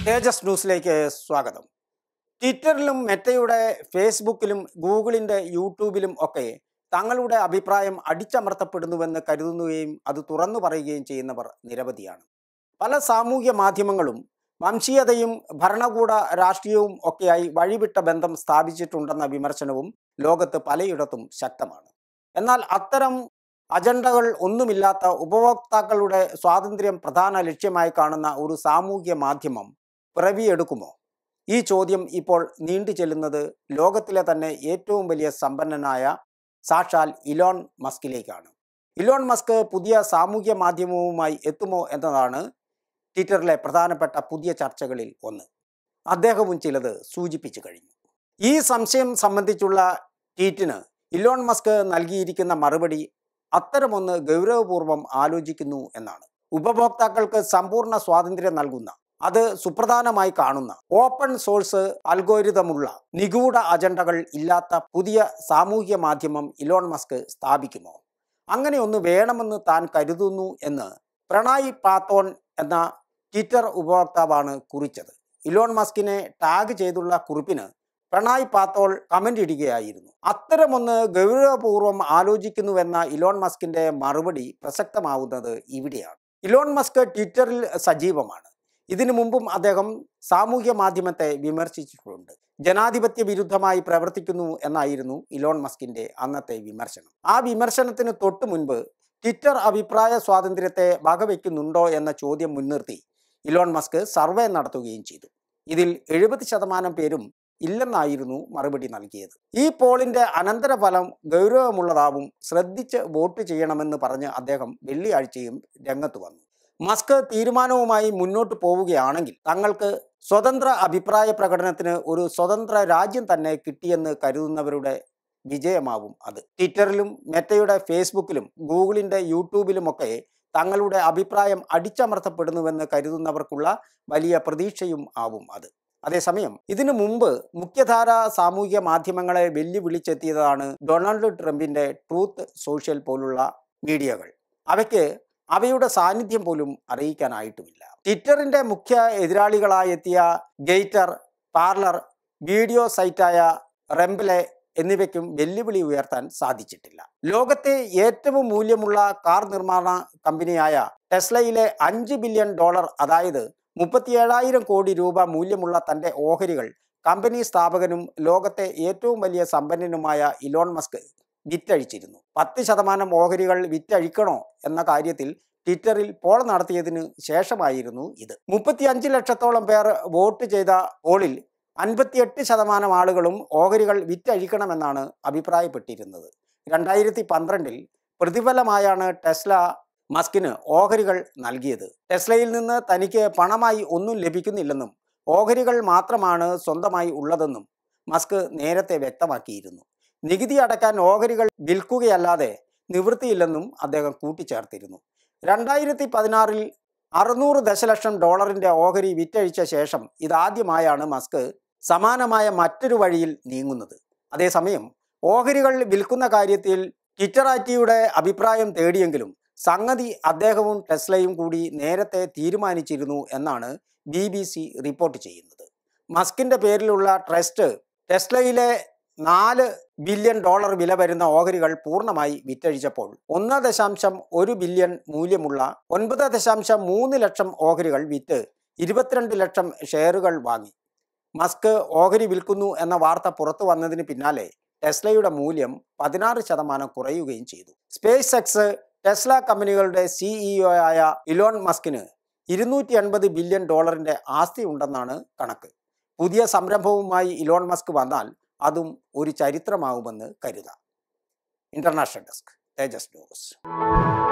തേജസ് ന്യൂസിലേക്ക് സ്വാഗതം ട്വിറ്ററിലും മെറ്റയുടെ ഫേസ്ബുക്കിലും ഗൂഗിളിൻ്റെ യൂട്യൂബിലും ഒക്കെ തങ്ങളുടെ അഭിപ്രായം അടിച്ചമർത്തപ്പെടുന്നുവെന്ന് കരുതുകയും അത് തുറന്നു പറയുകയും ചെയ്യുന്നവർ നിരവധിയാണ് പല സാമൂഹ്യ മാധ്യമങ്ങളും വംശീയതയും ഭരണകൂട രാഷ്ട്രീയവും ഒക്കെയായി വഴിവിട്ട ബന്ധം സ്ഥാപിച്ചിട്ടുണ്ടെന്ന വിമർശനവും ലോകത്ത് പലയിടത്തും ശക്തമാണ് എന്നാൽ അത്തരം അജണ്ടകൾ ഒന്നുമില്ലാത്ത ഉപഭോക്താക്കളുടെ സ്വാതന്ത്ര്യം പ്രധാന ലക്ഷ്യമായി കാണുന്ന ഒരു സാമൂഹ്യ മാധ്യമം പിറവിയെടുക്കുമോ ഈ ചോദ്യം ഇപ്പോൾ നീണ്ടു ചെല്ലുന്നത് ലോകത്തിലെ തന്നെ ഏറ്റവും വലിയ സമ്പന്നനായ സാക്ഷാൽ ഇലോൺ മസ്കിലേക്കാണ് ഇലോൺ മസ്ക് പുതിയ സാമൂഹ്യ മാധ്യമവുമായി എത്തുമോ എന്നതാണ് ട്വിറ്ററിലെ പ്രധാനപ്പെട്ട പുതിയ ചർച്ചകളിൽ ഒന്ന് അദ്ദേഹവും ചിലത് സൂചിപ്പിച്ചു കഴിഞ്ഞു ഈ സംശയം സംബന്ധിച്ചുള്ള ട്വീറ്റിന് ഇലോൺ മസ്ക് നൽകിയിരിക്കുന്ന മറുപടി അത്തരമൊന്ന് ഗൗരവപൂർവ്വം ആലോചിക്കുന്നു എന്നാണ് ഉപഭോക്താക്കൾക്ക് സമ്പൂർണ്ണ സ്വാതന്ത്ര്യം നൽകുന്ന അത് സുപ്രധാനമായി കാണുന്ന ഓപ്പൺ സോഴ്സ് അൽഗോരിതമുള്ള നിഗൂഢ അജണ്ടകൾ ഇല്ലാത്ത പുതിയ സാമൂഹ്യ മാധ്യമം ഇലോൺ മസ്ക് സ്ഥാപിക്കുമോ അങ്ങനെ ഒന്ന് വേണമെന്ന് താൻ കരുതുന്നു എന്ന് പ്രണായ് പാത്തോൺ എന്ന ട്വിറ്റർ ഉപഭോക്താവാണ് കുറിച്ചത് ഇലോൺ മസ്കിനെ ടാഗ് ചെയ്തുള്ള കുറിപ്പിന് പ്രണായ് പാത്തോൾ കമന്റ് ഇടുകയായിരുന്നു അത്തരമൊന്ന് ഗൗരവപൂർവ്വം ആലോചിക്കുന്നുവെന്ന ഇലോൺ മസ്കിന്റെ മറുപടി പ്രസക്തമാവുന്നത് ഇവിടെയാണ് ഇലോൺ മസ്ക് ട്വിറ്ററിൽ സജീവമാണ് ഇതിനു മുമ്പും അദ്ദേഹം സാമൂഹ്യ മാധ്യമത്തെ വിമർശിച്ചിട്ടുണ്ട് ജനാധിപത്യ വിരുദ്ധമായി പ്രവർത്തിക്കുന്നു എന്നായിരുന്നു ഇലോൺ മസ്കിന്റെ അന്നത്തെ വിമർശനം ആ വിമർശനത്തിന് തൊട്ടു മുൻപ് ട്വിറ്റർ അഭിപ്രായ സ്വാതന്ത്ര്യത്തെ വകവയ്ക്കുന്നുണ്ടോ എന്ന ചോദ്യം മുൻനിർത്തി ഇലോൺ മസ്ക് സർവേ നടത്തുകയും ചെയ്തു ഇതിൽ എഴുപത് ശതമാനം പേരും ഇല്ലെന്നായിരുന്നു മറുപടി നൽകിയത് ഈ പോളിന്റെ അനന്തരഫലം ഗൗരവമുള്ളതാവും ശ്രദ്ധിച്ച് വോട്ട് ചെയ്യണമെന്ന് പറഞ്ഞ് അദ്ദേഹം വെള്ളിയാഴ്ചയും രംഗത്ത് വന്നു മസ്ക് തീരുമാനവുമായി മുന്നോട്ട് പോവുകയാണെങ്കിൽ തങ്ങൾക്ക് സ്വതന്ത്ര അഭിപ്രായ പ്രകടനത്തിന് ഒരു സ്വതന്ത്ര രാജ്യം തന്നെ കിട്ടിയെന്ന് കരുതുന്നവരുടെ വിജയമാവും അത് ട്വിറ്ററിലും മെറ്റയുടെ ഫേസ്ബുക്കിലും ഗൂഗിളിൻ്റെ യൂട്യൂബിലുമൊക്കെ തങ്ങളുടെ അഭിപ്രായം അടിച്ചമർത്തപ്പെടുന്നുവെന്ന് കരുതുന്നവർക്കുള്ള വലിയ പ്രതീക്ഷയും ആവും അത് അതേസമയം ഇതിനു മുമ്പ് മുഖ്യധാര സാമൂഹിക മാധ്യമങ്ങളെ വെല്ലുവിളിച്ചെത്തിയതാണ് ഡൊണാൾഡ് ട്രംപിന്റെ ട്രൂത്ത് സോഷ്യൽ പോലുള്ള മീഡിയകൾ അവയ്ക്ക് അവയുടെ സാന്നിധ്യം പോലും അറിയിക്കാനായിട്ടുമില്ല ട്വിറ്ററിന്റെ മുഖ്യ എതിരാളികളായി എത്തിയ ഗെയ്റ്റർ പാർലർ വീഡിയോ സൈറ്റായ റെംബലെ എന്നിവയ്ക്കും വെല്ലുവിളി ഉയർത്താൻ സാധിച്ചിട്ടില്ല ലോകത്തെ ഏറ്റവും മൂല്യമുള്ള കാർ നിർമ്മാണ കമ്പനിയായ ടെസ്ലയിലെ അഞ്ച് ബില്യൺ ഡോളർ അതായത് മുപ്പത്തിയേഴായിരം കോടി രൂപ മൂല്യമുള്ള തൻ്റെ ഓഹരികൾ കമ്പനി സ്ഥാപകനും ലോകത്തെ ഏറ്റവും വലിയ സമ്പന്നനുമായ ഇലോൺ മസ്ക് വിറ്റഴിച്ചിരുന്നു പത്ത് ശതമാനം ഓഹരികൾ വിറ്റഴിക്കണോ എന്ന കാര്യത്തിൽ ട്വിറ്ററിൽ പോൾ നടത്തിയതിനു ശേഷമായിരുന്നു ഇത് മുപ്പത്തിയഞ്ച് ലക്ഷത്തോളം പേർ വോട്ട് ചെയ്ത പോളിൽ അൻപത്തിയെട്ട് ശതമാനം ആളുകളും ഓഹരികൾ വിറ്റഴിക്കണമെന്നാണ് അഭിപ്രായപ്പെട്ടിരുന്നത് രണ്ടായിരത്തി പന്ത്രണ്ടിൽ പ്രതിഫലമായാണ് ടെസ്ല മസ്കിന് ഓഹരികൾ നൽകിയത് ടെസ്ലയിൽ നിന്ന് തനിക്ക് പണമായി ഒന്നും ലഭിക്കുന്നില്ലെന്നും ഓഹരികൾ മാത്രമാണ് സ്വന്തമായി ഉള്ളതെന്നും മസ്ക് നേരത്തെ വ്യക്തമാക്കിയിരുന്നു നികുതി അടയ്ക്കാൻ ഓഹരികൾ വിൽക്കുകയല്ലാതെ നിവൃത്തിയില്ലെന്നും അദ്ദേഹം കൂട്ടിച്ചേർത്തിരുന്നു രണ്ടായിരത്തി പതിനാറിൽ അറുന്നൂറ് ദശലക്ഷം ഡോളറിന്റെ ഓഹരി വിറ്റഴിച്ച ശേഷം ഇതാദ്യമായാണ് മസ്ക് സമാനമായ മറ്റൊരു വഴിയിൽ നീങ്ങുന്നത് അതേസമയം ഓഹരികൾ വിൽക്കുന്ന കാര്യത്തിൽ ട്വിറ്ററാറ്റിയുടെ അഭിപ്രായം തേടിയെങ്കിലും സംഗതി അദ്ദേഹവും ടെസ്ലയും കൂടി നേരത്തെ തീരുമാനിച്ചിരുന്നു എന്നാണ് ബി ബി സി റിപ്പോർട്ട് ചെയ്യുന്നത് മസ്കിന്റെ പേരിലുള്ള ട്രസ്റ്റ് ടെസ്ലയിലെ നാല് ബില്യൺ ഡോളർ വില വരുന്ന ഓഹരികൾ പൂർണ്ണമായി വിറ്റഴിച്ചപ്പോൾ ഒന്ന് ദശാംശം ഒരു ബില്യൺ മൂല്യമുള്ള ഒൻപത് ദശാംശം മൂന്ന് ലക്ഷം ഓഹരികൾ വിറ്റ് ഇരുപത്തിരണ്ട് ലക്ഷം ഷെയറുകൾ വാങ്ങി മസ്ക് ഓഹരി വിൽക്കുന്നു എന്ന വാർത്ത പുറത്തു വന്നതിന് പിന്നാലെ ടെസ്ലയുടെ മൂല്യം പതിനാറ് ശതമാനം കുറയുകയും ചെയ്തു സ്പേസ് എക്സ് ടെസ്ല കമ്പനികളുടെ സിഇഒ ആയ ഇലോൺ മസ്കിന് ഇരുന്നൂറ്റി അൻപത് ബില്യൺ ഡോളറിന്റെ ആസ്തി ഉണ്ടെന്നാണ് കണക്ക് പുതിയ സംരംഭവുമായി ഇലോൺ മസ്ക് വന്നാൽ അതും ഒരു ചരിത്രമാവുമെന്ന് കരുതാം ഇന്റർനാഷണൽ ഡെസ്ക് തേജസ് ന്യൂസ്